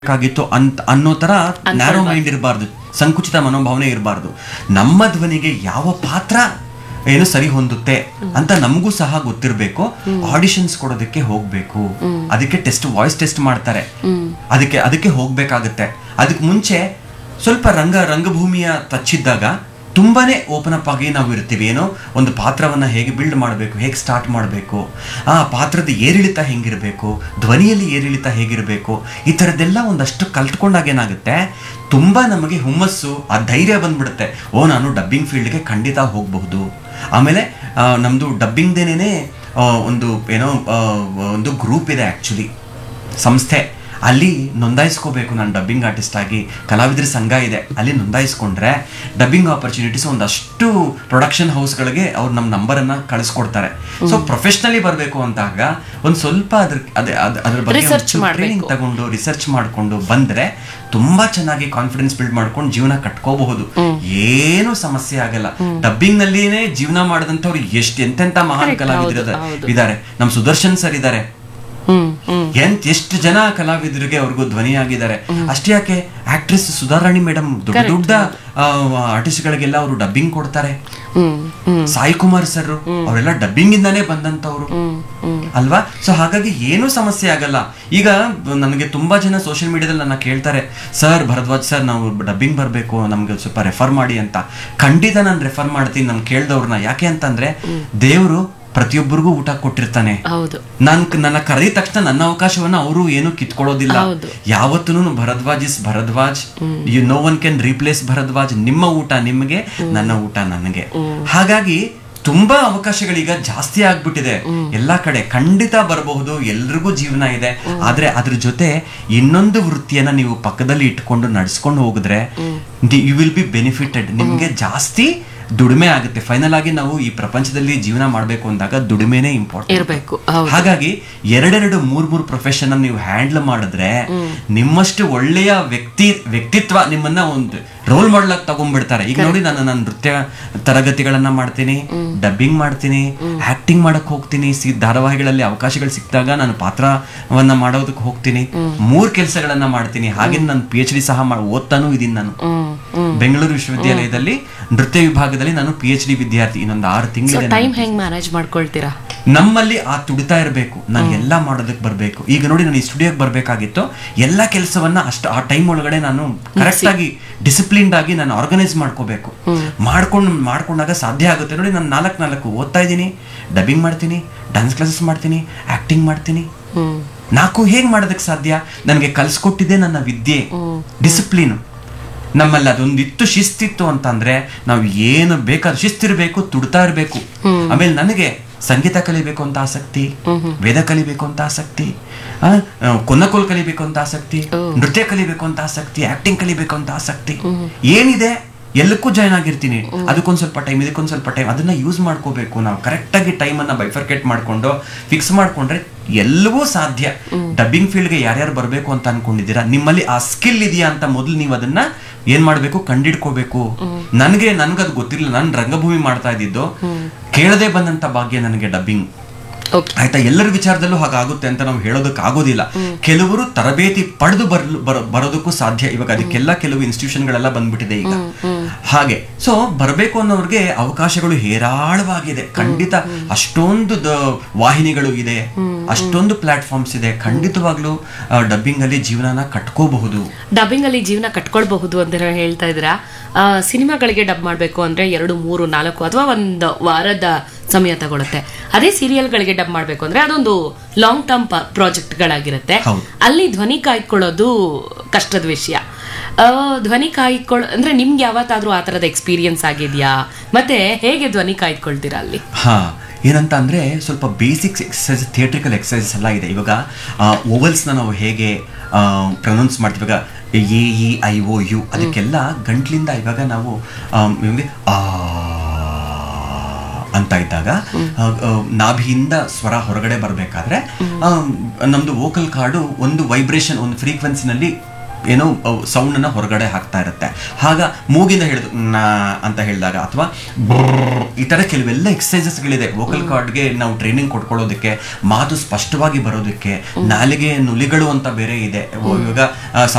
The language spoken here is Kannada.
ಬೇಕಾಗಿತ್ತು ಅಂತ ಅನ್ನೋ ತರ ನ್ಯಾರೋ ಮೈಂಡ್ ಇರಬಾರ್ದು ಸಂಕುಚಿತ ಮನೋಭಾವನೆ ಇರಬಾರ್ದು ನಮ್ಮ ಧ್ವನಿಗೆ ಯಾವ ಪಾತ್ರ ಏನು ಸರಿ ಹೊಂದುತ್ತೆ ಅಂತ ನಮಗೂ ಸಹ ಗೊತ್ತಿರಬೇಕು ಆಡಿಷನ್ಸ್ ಕೊಡೋದಕ್ಕೆ ಹೋಗ್ಬೇಕು ಅದಕ್ಕೆ ಟೆಸ್ಟ್ ವಾಯ್ಸ್ ಟೆಸ್ಟ್ ಮಾಡ್ತಾರೆ ಅದಕ್ಕೆ ಅದಕ್ಕೆ ಹೋಗ್ಬೇಕಾಗತ್ತೆ ಅದಕ್ಕೆ ಮುಂಚೆ ಸ್ವಲ್ಪ ರಂಗ ರಂಗಭೂಮಿಯ ತಚ್ಚಿದ್ದಾಗ ತುಂಬಾನೇ ಓಪನ್ ಅಪ್ ಆಗಿ ನಾವು ಇರ್ತೀವಿ ಏನೋ ಒಂದು ಪಾತ್ರವನ್ನ ಹೇಗೆ ಬಿಲ್ಡ್ ಮಾಡಬೇಕು ಹೇಗೆ ಸ್ಟಾರ್ಟ್ ಮಾಡಬೇಕು ಆ ಪಾತ್ರದ ಏರಿಳಿತ ಹೆಂಗಿರಬೇಕು ಧ್ವನಿಯಲ್ಲಿ ಏರಿಳಿತ ಹೇಗಿರಬೇಕು ಈ ಥರದ್ದೆಲ್ಲ ಒಂದಷ್ಟು ಕಲ್ತ್ಕೊಂಡಾಗ ಏನಾಗುತ್ತೆ ತುಂಬಾ ನಮಗೆ ಹುಮ್ಮಸ್ಸು ಆ ಧೈರ್ಯ ಬಂದ್ಬಿಡುತ್ತೆ ಓ ನಾನು ಡಬ್ಬಿಂಗ್ ಫೀಲ್ಡ್ಗೆ ಖಂಡಿತ ಹೋಗಬಹುದು ಆಮೇಲೆ ಆ, ನಮ್ದು ಡಬ್ಬಿಂಗ್ದೇನೇ ಒಂದು ಏನೋ ಆ, ಒಂದು ಗ್ರೂಪ್ ಇದೆ ಆ್ಯಕ್ಚುಲಿ ಸಂಸ್ಥೆ ಅಲ್ಲಿ ನೋಂದಾಯಿಸ್ಕೋಬೇಕು ನಾನು ಡಬ್ಬಿಂಗ್ ಆರ್ಟಿಸ್ಟ್ ಆಗಿ ಕಲಾವಿದರ ಸಂಘ ಇದೆ ಅಲ್ಲಿ ನೋಂದಾಯಿಸ್ಕೊಂಡ್ರೆ ಡಬ್ಬಿಂಗ್ ಆಪರ್ಚುನಿಟೀಸ್ ಒಂದಷ್ಟು ಪ್ರೊಡಕ್ಷನ್ ಹೌಸ್ಗಳಿಗೆ ಅವ್ರು ನಮ್ಮ ನಂಬರನ್ನು ಕಳಿಸ್ಕೊಡ್ತಾರೆ ಸೊ ಪ್ರೊಫೆಷ್ನಲಿ ಬರಬೇಕು ಅಂತಾಗ ಒಂದು ಸ್ವಲ್ಪ ಅದ್ರ ಅದೇ ಅದ್- ಅದ್ರ ಬಗ್ಗೆ Research ಮಾಡ್ಬೇಕು. ಟ್ರೈನಿಂಗ್ ತಗೊಂಡು ರಿಸರ್ಚ್ ಮಾಡಿಕೊಂಡು ಬಂದ್ರೆ ತುಂಬಾ ಚೆನ್ನಾಗಿ ಕಾನ್ಫಿಡೆನ್ಸ್ ಬಿಲ್ಡ್ ಮಾಡ್ಕೊಂಡು ಜೀವನ ಕಟ್ಕೋಬಹುದು ಏನು ಸಮಸ್ಯೆ ಆಗಲ್ಲ ಡಬ್ಬಿಂಗ್ ನಲ್ಲಿನೇ ಜೀವನ ಮಾಡಿದಂಥವ್ರು ಎಷ್ಟು ಎಂತೆಂತ ಮಹಾನ್ Correct, ಕಲಾವಿದರು ಹೌದು, ಹೌದು. ಇದ್ದಾರೆ ನಮ್ಮ ಸುದರ್ಶನ್ ಸರ್ ಇದ್ದಾರೆ ಹ್ಮ್ ಹ್ಮ್ ಎಂತ ಎಷ್ಟು ಜನ ಕಲಾವಿದರಿಗೆ ಅವ್ರಿಗೂ ಧ್ವನಿಯಾಗಿದ್ದಾರೆ ಅಷ್ಟೇ ಯಾಕೆ ಆಕ್ಟ್ರೆಸ್ ಸುಧಾರಾಣಿ ಮೇಡಮ್ ದೊಡ್ಡ ದೊಡ್ಡ ಆರ್ಟಿಸ್ಟ್ ಗಳಿಗೆಲ್ಲ ಅವರು ಡಬ್ಬಿಂಗ್ ಕೊಡ್ತಾರೆ ಹ್ಮ್ ಹ್ಮ್ ಸಾಯಿ ಕುಮಾರ್ ಸರ್ ಅವರೆಲ್ಲ ಡಬ್ಬಿಂಗ್ ಇಂದಾನೇ ಬಂದಂತವ್ರು ಅಲ್ವಾ ಸೊ ಹಾಗಾಗಿ ಏನೂ ಸಮಸ್ಯೆ ಆಗಲ್ಲ ಈಗ ನನಗೆ ತುಂಬಾ ಜನ ಸೋಷಿಯಲ್ ಮೀಡಿಯಾದಲ್ಲಿ ನನ್ನ ಕೇಳ್ತಾರೆ ಸರ್ ಭರದ್ವಾಜ್ ಸರ್ ನಾವು ಡಬ್ಬಿಂಗ್ ಬರಬೇಕು ನಮ್ಗೆ ಸ್ವಲ್ಪ ರೆಫರ್ ಮಾಡಿ ಅಂತ ಖಂಡಿತ ನಾನು ರೆಫರ್ ಮಾಡ್ತೀನಿ ನಮ್ಗೆ ಕೇಳ್ದವ್ರನ್ನ ಯಾಕೆ ಅಂತಂದ್ರೆ ದೇವರು ಪ್ರತಿಯೊಬ್ಬರಿಗೂ ಊಟ ಕೊಟ್ಟಿರ್ತಾನೆ ಹೌದು ನಾನ್ ನನ್ನ ಕರೆದ ತಕ್ಷಣ ನನ್ನ ಅವಕಾಶವನ್ನ ಅವರು ಏನು ಕಿತ್ಕೊಳ್ಳೋದಿಲ್ಲ ಹೌದು. ಯಾವತ್ತೂ Bharadwaj is Bharadwaj you know one can replace Bharadwaj ನಿಮ್ಮ ಊಟ ನಿಮಗೆ ನನ್ನ ಊಟ ನನಗೆ ಹಾಗಾಗಿ ತುಂಬಾ ಅವಕಾಶಗಳೀಗ ಜಾಸ್ತಿ ಆಗ್ಬಿಟ್ಟಿದೆ ಎಲ್ಲಾ ಕಡೆ ಖಂಡಿತ ಬರಬಹುದು ಎಲ್ರಿಗೂ ಜೀವನ ಇದೆ ಆದ್ರೆ ಅದ್ರ ಜೊತೆ ಇನ್ನೊಂದು ವೃತ್ತಿಯನ್ನ ನೀವು ಪಕ್ಕದಲ್ಲಿ ಇಟ್ಕೊಂಡು ನಡ್ಸ್ಕೊಂಡು ಹೋಗಿದ್ರೆ ಯು ವಿಲ್ ಬಿ ಬೆನಿಫಿಟೆಡ್ ನಿಮ್ಗೆ ಜಾಸ್ತಿ ದುಡಿಮೆ ಆಗುತ್ತೆ ಫೈನಲ್ ಆಗಿ ನಾವು ಈ ಪ್ರಪಂಚದಲ್ಲಿ ಜೀವನ ಮಾಡ್ಬೇಕು ಅಂದಾಗ ದುಡಿಮೆನೇ ಇಂಪಾರ್ಟೆಂಟ್ ಇರ್ಬೇಕು ಹೌದು ಹಾಗಾಗಿ ಎರಡೆರಡು ಮೂರ್ ಮೂರ್ ಪ್ರೊಫೆಷನ್ ನೀವು ಹ್ಯಾಂಡಲ್ ಮಾಡಿದ್ರೆ ನಿಮ್ಮಷ್ಟು ಒಳ್ಳೆಯ ವ್ಯಕ್ತಿ ವ್ಯಕ್ತಿತ್ವ ನಿಮ್ಮನ್ನ ಒಂದು ರೋಲ್ ಮಾಡಲಾಕ್ ತಗೊಂಡ್ಬಿಡ್ತಾರೆ ಈಗ ನೋಡಿ ನಾನು ನನ್ನ ನೃತ್ಯ ತರಗತಿಗಳನ್ನ ಮಾಡ್ತೀನಿ ಡಬ್ಬಿಂಗ್ ಮಾಡ್ತೀನಿ ಆಕ್ಟಿಂಗ್ ಮಾಡಕ್ ಹೋಗ್ತೀನಿ ಸಿ ಧಾರಾವಾಹಿಗಳಲ್ಲಿ ಅವಕಾಶಗಳು ಸಿಕ್ಕಿದಾಗ ನಾನು ಪಾತ್ರವನ್ನ ಮಾಡೋದಕ್ಕೆ ಹೋಗ್ತೀನಿ ಮೂರ್ ಕೆಲಸಗಳನ್ನ ಮಾಡ್ತೀನಿ ಹಾಗೆ ನಾನು ಪಿ ಎಚ್ ಡಿ ಸಹ ಮಾಡಿ ಓದ್ತಾನೂ ಇದೀನಿ ನಾನು ಹ್ಮ್ ಹ್ಮ್ ಬೆಂಗಳೂರು ವಿಶ್ವವಿದ್ಯಾಲಯದಲ್ಲಿ ನೃತ್ಯ ವಿಭಾಗದಲ್ಲಿ ನಾನು ಪಿ ಎಚ್ ಡಿ ವಿದ್ಯಾರ್ಥಿ ಇನ್ನೊಂದು ಆರು ಸೊ ತಿಂಗಳಿದೆ ಟೈಮ್ ಹೆಂಗ್ ಮ್ಯಾನೇಜ್ ಮಾಡ್ಕೊಳ್ತೀರಾ ನಮ್ಮಲ್ಲಿ ಆ ತುಡಿತಾ ಇರಬೇಕು ನಾನು ಎಲ್ಲ ಮಾಡೋದಕ್ಕೆ ಬರಬೇಕು ಈಗ ನೋಡಿ ನಾನು ಈ ಸ್ಟುಡಿಯೋಗೆ ಬರಬೇಕಾಗಿತ್ತು ಎಲ್ಲ ಕೆಲಸವನ್ನ ಅಷ್ಟು ಆ ಟೈಮ್ ಒಳಗಡೆ ನಾನು ಕರೆಕ್ಟ್ ಆಗಿ ಡಿಸಿಪ್ಲಿನ್ಡ್ ಆಗಿ ನಾನು ಆರ್ಗನೈಸ್ ಮಾಡ್ಕೋಬೇಕು ಮಾಡ್ಕೊಂಡು ಮಾಡ್ಕೊಂಡಾಗ ಸಾಧ್ಯ ಆಗುತ್ತೆ ನೋಡಿ ನಾನು ನಾಲ್ಕು ನಾಲ್ಕು ಓದ್ತಾ ಇದ್ದೀನಿ ಡಬ್ಬಿಂಗ್ ಮಾಡ್ತೀನಿ ಡ್ಯಾನ್ಸ್ ಕ್ಲಾಸಸ್ ಮಾಡ್ತೀನಿ ಆಕ್ಟಿಂಗ್ ಮಾಡ್ತೀನಿ ಹ್ಮ್ ನಾಲ್ಕು ಹೇಗೆ ಮಾಡೋದಕ್ಕೆ ಸಾಧ್ಯ ನನಗೆ ಕಲಿಸ್ಕೊಟ್ಟಿದ್ದೆ ನನ್ನ ವಿದ್ಯೆ ಡಿಸಿಪ್ಲಿನ್ ನಮ್ಮಲ್ಲಿ ಅದೊಂದಿತ್ತು ಶಿಸ್ತಿತ್ತು ಅಂತಂದ್ರೆ ನಾವು ಏನು ಬೇಕಾದ ಶಿಸ್ತಿರ್ಬೇಕು ತುಡ್ತಾ ಇರಬೇಕು ಆಮೇಲೆ ನನಗೆ ಸಂಗೀತ ಕಲಿಬೇಕು ಅಂತ ಆಸಕ್ತಿ ವೇದ ಕಲಿಬೇಕು ಅಂತ ಆಸಕ್ತಿ ಆ, ಆ, ಕೊನ್ನಕೋಲ್ ಕಲಿಬೇಕು ಅಂತ ಆಸಕ್ತಿ ನೃತ್ಯ ಕಲಿಬೇಕು ಅಂತ ಆಸಕ್ತಿ ಆಕ್ಟಿಂಗ್ ಕಲಿಬೇಕು ಅಂತ ಆಸಕ್ತಿ ಏನಿದೆ ಎಲ್ಲಕ್ಕೂ ಜಾಯ್ನ್ ಆಗಿರ್ತೀನಿ ಅದಕ್ಕೊಂದ್ ಸ್ವಲ್ಪ ಟೈಮ್ ಇದಕ್ಕೊಂದ್ ಸ್ವಲ್ಪ ಟೈಮ್ ಅದನ್ನ ಯೂಸ್ ಮಾಡ್ಕೋಬೇಕು ನಾವು ಕರೆಕ್ಟ್ ಆಗಿ ಟೈಮ್ ಅನ್ನ ಬೈಫರ್ಕೇಟ್ ಮಾಡ್ಕೊಂಡು ಫಿಕ್ಸ್ ಮಾಡ್ಕೊಂಡ್ರೆ ಎಲ್ಲವೂ ಸಾಧ್ಯ ಡಬ್ಬಿಂಗ್ ಫೀಲ್ಡ್ಗೆ ಯಾರ್ಯಾರು ಬರಬೇಕು ಅಂತ ಅನ್ಕೊಂಡಿದ್ದೀರಾ ನಿಮ್ಮಲ್ಲಿ ಆ ಸ್ಕಿಲ್ ಇದೆಯಾ ಅಂತ ಮೊದಲು ನೀವು ಅದನ್ನ ಏನ್ ಮಾಡ್ಬೇಕು ಕಂಡಿಡ್ಕೋಬೇಕು ನನಗೆ ನನ್ಗದು ಗೊತ್ತಿರಲಿಲ್ಲ ನಾನು ರಂಗಭೂಮಿ ಮಾಡ್ತಾ ಇದ್ದಿದ್ದು ಕೇಳದೆ ಬಂದಂತ ಭಾಗ್ಯ ನನಗೆ ಡಬ್ಬಿಂಗ್ ಓಕೆ ಆಯ್ತಾ ಎಲ್ಲರ ವಿಚಾರದಲ್ಲೂ ಹಾಗಾಗುತ್ತೆ ಅಂತ ನಾವು ಹೇಳೋದಕ್ಕೆ ಆಗೋದಿಲ್ಲ ಕೆಲವರು ತರಬೇತಿ ಪಡೆದು ಬರಲು ಬರೋ- ಬರೋದಕ್ಕೂ ಸಾಧ್ಯ ಇವಾಗ ಅದಕ್ಕೆಲ್ಲ ಕೆಲವು ಇನ್ಸ್ಟಿಟ್ಯೂಷನ್ಗಳೆಲ್ಲ ಬಂದ್ಬಿಟ್ಟಿದೆ ಈಗ ಹಾಗೆ ಸೊ ಬರಬೇಕು ಅನ್ನೋರ್ಗೆ ಅವಕಾಶಗಳು ಹೇರಾಳವಾಗಿದೆ ಖಂಡಿತ ಅಷ್ಟೊಂದು ದ- ವಾಹಿನಿಗಳು ಇದೆ ಅಷ್ಟೊಂದು ಪ್ಲಾಟ್ಫಾರ್ಮ್ಸ್ ಇದೆ ಖಂಡಿತವಾಗ್ಲೂ ಡಬ್ಬಿಂಗ್ ಅಲ್ಲಿ ಜೀವನನ ಕಟ್ಕೋಬಹುದು ಡಬ್ಬಿಂಗ್ ಅಲ್ಲಿ ಜೀವನ ಕಟ್ಕೊಳ್ಬಹುದು ಅಂತ ಹೇಳಿ ಹೇಳ್ತಾ ಇದ್ದೀರಾ ಆ, ಸಿನಿಮಾಗಳಿಗೆ ಡಬ್ ಮಾಡಬೇಕು ಅಂದ್ರೆ ಎರಡು ಮೂರು ನಾಲ್ಕು ಅಥವಾ ಒಂದು ವಾರದ ಸಮಯ ತಗೊಳುತ್ತೆ ಅದೇ ಸೀರಿಯಲ್ಗಳಿಗೆ ಡಬ್ ಮಾಡಬೇಕು ಅಂದ್ರೆ ಅದೊಂದು ಲಾಂಗ್ ಟರ್ಮ್ ಪ್ರಾಜೆಕ್ಟ್ಗಳಾಗಿರುತ್ತೆ ಹೌದು. ಅಲ್ಲಿ ಧ್ವನಿ ಕಾಯ್ಕೊಳ್ಳೋದು ಕಷ್ಟದ ವಿಷಯ ಆ, ಧ್ವನಿ ಕಾಯ್ಕೊಳ್ಳೋ ಅಂದ್ರೆ ನಿಮ್ಗೆ ಯಾವತ್ತಾದ್ರೂ ಆ ಥರದ ಎಕ್ಸ್ಪೀರಿಯನ್ಸ್ ಆಗಿದ್ಯಾ ಮತ್ತೆ ಹೇಗೆ ಧ್ವನಿ ಕಾಯ್ಕೊಳ್ತೀರಾ ಅಲ್ಲಿ ಹಾ ಏನಂತ ಅಂದ್ರೆ ಸ್ವಲ್ಪ ಬೇಸಿಕ್ಸ್ ಎಕ್ಸಸೈಸ್ ಥಿಯೇಟ್ರಿಕಲ್ ಎಕ್ಸಸೈಸ್ ಎಲ್ಲ ಇದೆ ಇವಾಗ ಓವಲ್ಸ್ನ ನಾವು ಹೇಗೆ ಪ್ರೊನೌನ್ಸ್ ಮಾಡ್ತೀವಿ ಇವಾಗ A E I O U ಅದಕ್ಕೆಲ್ಲ ಗಂಟ್ಲಿಂದ ಇವಾಗ ನಾವು ಆಮ್, ಇವಂಗೆ ಆ ಅಂತ ಇದ್ದಾಗ ಆ, ಆ, ನಾಭಿಯಿಂದ ಸ್ವರ ಹೊರಗಡೆ ಬರಬೇಕಾದ್ರೆ ನಮ್ದು ವೋಕಲ್ ಕಾರ್ಡು ಒಂದು ವೈಬ್ರೇಷನ್ ಒಂದು ಫ್ರೀಕ್ವೆನ್ಸಿನಲ್ಲಿ ಏನೋ ಸೌಂಡ್ ಅನ್ನ ಹೊರಗಡೆ ಹಾಕ್ತಾ ಇರುತ್ತೆ ಆಗ ಮೂಗಿಂದ ಹೇಳಿದು ನಾ ಅಂತ ಹೇಳಿದಾಗ ಅಥವಾ ಈ ತರ ಕೆಲವೆಲ್ಲ ಎಕ್ಸಸೈಸಸ್ಗಳಿದೆ ವೋಕಲ್ ಕಾರ್ಡ್ಗೆ ನಾವು ಟ್ರೈನಿಂಗ್ ಕೊಡ್ಕೊಳ್ಳೋದಕ್ಕೆ ಮಾತು ಸ್ಪಷ್ಟವಾಗಿ ಬರೋದಕ್ಕೆ ನಾಲಿಗೆ ನುಲಿಗಳು ಅಂತ ಬೇರೆ ಇದೆ ಇವಾಗ ಆ,